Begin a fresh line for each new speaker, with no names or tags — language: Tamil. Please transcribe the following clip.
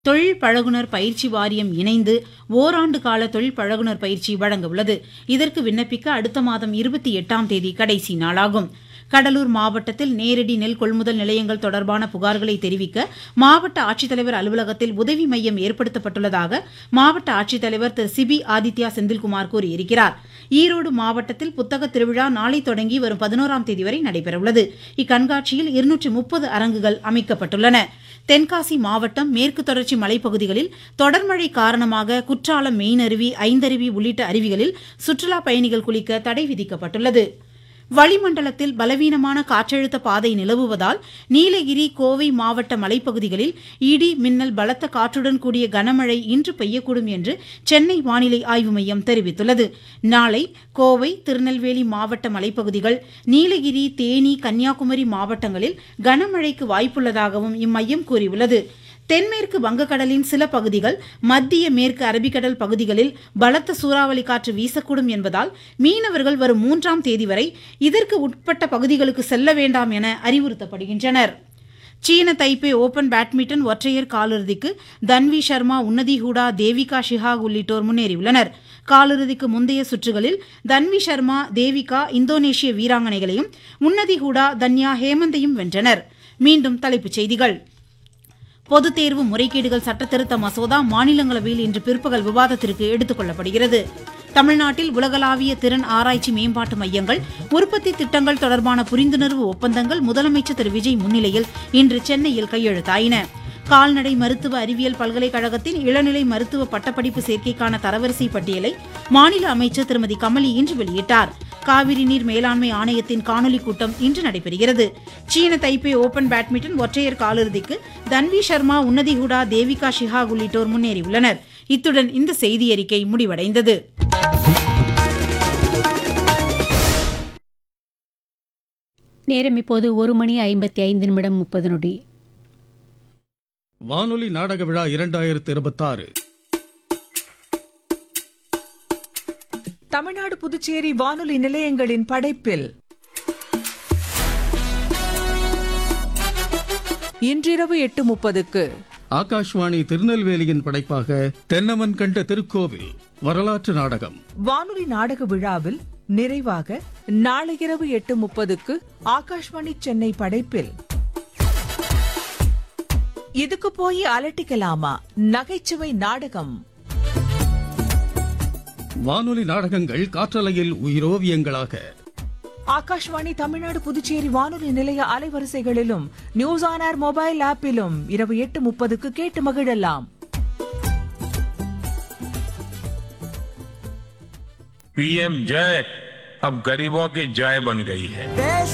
தொழில் பழகுனர் பயிற்சி வாரியம் இணைந்து ஓராண்டு கால தொழில் பழகுனர் பயிற்சி வழங்க உள்ளது இதற்கு விண்ணப்பிக்க அடுத்த மாதம் இருபத்தி எட்டாம் தேதி கடைசி நாளாகும் கடலூர் மாவட்டத்தில் நேரடி நெல் கொள்முதல் நிலையங்கள் தொடர்பான புகார்களை தெரிவிக்க மாவட்ட ஆட்சித்தலைவர் அலுவலகத்தில் உதவி மையம் ஏற்படுத்தப்பட்டுள்ளதாக மாவட்ட ஆட்சித்தலைவர் திரு சிபி ஆதித்யா செந்தில்குமார் கூறியிருக்கிறார் ஈரோடு மாவட்டத்தில் புத்தக திருவிழா நாளை தொடங்கி வரும் பதினோராம் தேதி வரை நடைபெறவுள்ளது இக்கண்காட்சியில் இருநூற்றி முப்பது அரங்குகள் அமைக்கப்பட்டுள்ளன தென்காசி மாவட்டம் மேற்கு தொடர்ச்சி மலைப்பகுதிகளில் தொடர்மழை காரணமாக குற்றாலம் மெயினருவி ஐந்தருவி உள்ளிட்ட அருவிகளில் சுற்றுலா பயணிகள் குளிக்க தடை விதிக்கப்பட்டுள்ளது வளிமண்டலத்தில் பலவீனமான காற்றழுத்த பாதை நிலவுவதால் நீலகிரி கோவை மாவட்ட மலைப்பகுதிகளில் இடி மின்னல் பலத்த காற்றுடன் கூடிய கனமழை இன்று பெய்யக்கூடும் என்று சென்னை வானிலை ஆய்வு மையம் தெரிவித்துள்ளது நாளை கோவை திருநெல்வேலி மாவட்ட மலைப்பகுதிகள் நீலகிரி தேனி கன்னியாகுமரி மாவட்டங்களில் கனமழைக்கு வாய்ப்புள்ளதாகவும் இம்மையம் கூறியுள்ளது தென்மேற்கு வங்கக்கடலின் சில பகுதிகள் மத்திய மேற்கு அரபிக்கடல் பகுதிகளில் பலத்த சூறாவளி காற்று வீசக்கூடும் என்பதால் மீனவர்கள் வரும் மூன்றாம் தேதி வரை இதற்கு உட்பட்ட பகுதிகளுக்கு செல்ல வேண்டாம் என அறிவுறுத்தப்படுகின்றனர் சீன தைப்பே ஓபன் பேட்மிண்டன் ஒற்றையர் காலிறுதிக்கு தன்வி சர்மா உன்னதி ஹூடா தேவிகா ஷிஹாக் உள்ளிட்டோர் முன்னேறியுள்ளனர் காலிறுதிக்கு முந்தைய சுற்றுகளில் தன்வி சர்மா தேவிகா இந்தோனேஷிய வீராங்கனைகளையும் உன்னதி ஹூடா தன்யா ஹேமந்தையும் வென்றனர் மீண்டும் தலைப்புச் செய்திகள் பொதுத் தேர்வு முறைகேடுகள் சட்டத்திருத்த மசோதா மாநிலங்களவையில் இன்று பிற்பகல் விவாதத்திற்கு எடுத்துக் கொள்ளப்படுகிறது தமிழ்நாட்டில் உலகளாவிய திறன் ஆராய்ச்சி மேம்பாட்டு மையங்கள் உற்பத்தி திட்டங்கள் தொடர்பான புரிந்துணர்வு ஒப்பந்தங்கள் முதலமைச்சர் திரு விஜய் முன்னிலையில் இன்று சென்னையில் கையெழுத்தாயின கால்நடை மருத்துவ அறிவியல் பல்கலைக்கழகத்தின் இளநிலை மருத்துவ பட்டப்படிப்பு சேர்க்கைக்கான தரவரிசை பட்டியலை மாநில அமைச்சர் திருமதி கமலி இன்று வெளியிட்டார் காவிரி நீர் மேலாண்மை ஆணையத்தின் காணொலி கூட்டம் இன்று நடைபெறுகிறது சீன தைப்பே ஓபன் பேட்மிண்டன் ஒற்றையர் காலிறுதிக்கு தன்வி சர்மா உன்னதி ஹூடா தேவிகா ஷிஹாக் உள்ளிட்டோர் முன்னேறியுள்ளனர் இத்துடன் இந்த செய்தியறிக்கை முடிவடைந்தது
நேரம் இப்போது ஒரு மணி ஐம்பத்தி ஐந்து நிமிடம் முப்பது நொடி
வானொலி நாடக விழா இரண்டாயிரத்து இருபத்தாறு
தமிழ்நாடு புதுச்சேரி வானொலி நிலையங்களின் படைப்பில் இன்றிரவு எட்டு முப்பதுக்கு
ஆகாஷ்வாணி திருநெல்வேலியின் படைப்பாக தென்னவன் கண்ட திருக்கோவில் வரலாற்று நாடகம்
வானொலி நாடக விழாவில் நிறைவாக நாளை இரவு எட்டு முப்பதுக்கு ஆகாஷ்வாணி சென்னை படைப்பில் இதுக்கு போய் அலட்டிக்கலாமா நகைச்சுவை நாடகம்
வானொலி நாடகங்கள் காற்றலையில் உயிரோவியங்களாக
ஆகாஷ்வாணி தமிழ்நாடு புதுச்சேரி வானொலி நிலைய அலைவரிசைகளிலும் நியூஸ் ஆன் ஏர் மொபைல் ஆப்பிலும் இரவு எட்டு முப்பதுக்கு கேட்டு மகிழலாம்
पीएम जय अब गरीबों की जय बन गई है